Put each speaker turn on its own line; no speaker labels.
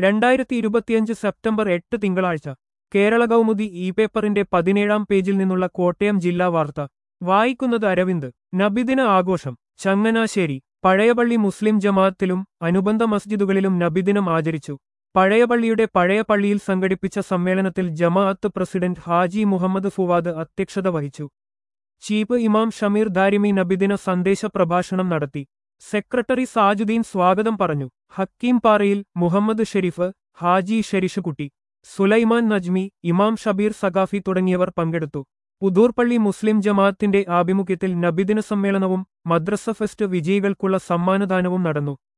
രണ്ടായിരത്തി ഇരുപത്തിയഞ്ച് സെപ്റ്റംബർ എട്ട് തിങ്കളാഴ്ച കേരള കൗമുദി ഇ പേപ്പറിന്റെ പതിനേഴാം പേജിൽ നിന്നുള്ള കോട്ടയം ജില്ലാ വാർത്ത വായിക്കുന്നത് അരവിന്ദ് നബിദിന ആഘോഷം ചങ്ങനാശ്ശേരി പഴയപള്ളി മുസ്ലിം ജമാഅത്തിലും അനുബന്ധ മസ്ജിദുകളിലും നബിദിനം ആചരിച്ചു പഴയപള്ളിയുടെ പഴയ പള്ളിയിൽ സംഘടിപ്പിച്ച സമ്മേളനത്തിൽ ജമാഅത്ത് പ്രസിഡന്റ് ഹാജി മുഹമ്മദ് ഫുവാദ് അധ്യക്ഷത വഹിച്ചു ചീഫ് ഇമാം ഷമീർ ദാരിമി നബിദിന സന്ദേശ പ്രഭാഷണം നടത്തി സെക്രട്ടറി സാജുദ്ദീൻ സ്വാഗതം പറഞ്ഞു ഹക്കീം പാറയിൽ മുഹമ്മദ് ഷെരീഫ് ഹാജി ഷെരീഷുകുട്ടി സുലൈമാൻ നജ്മി ഇമാം ഷബീർ സഖാഫി തുടങ്ങിയവർ പങ്കെടുത്തു പുതൂർപ്പള്ളി മുസ്ലിം ജമാഅത്തിന്റെ ആഭിമുഖ്യത്തിൽ നബിദിന സമ്മേളനവും മദ്രസ ഫെസ്റ്റ് വിജയികൾക്കുള്ള സമ്മാനദാനവും നടന്നു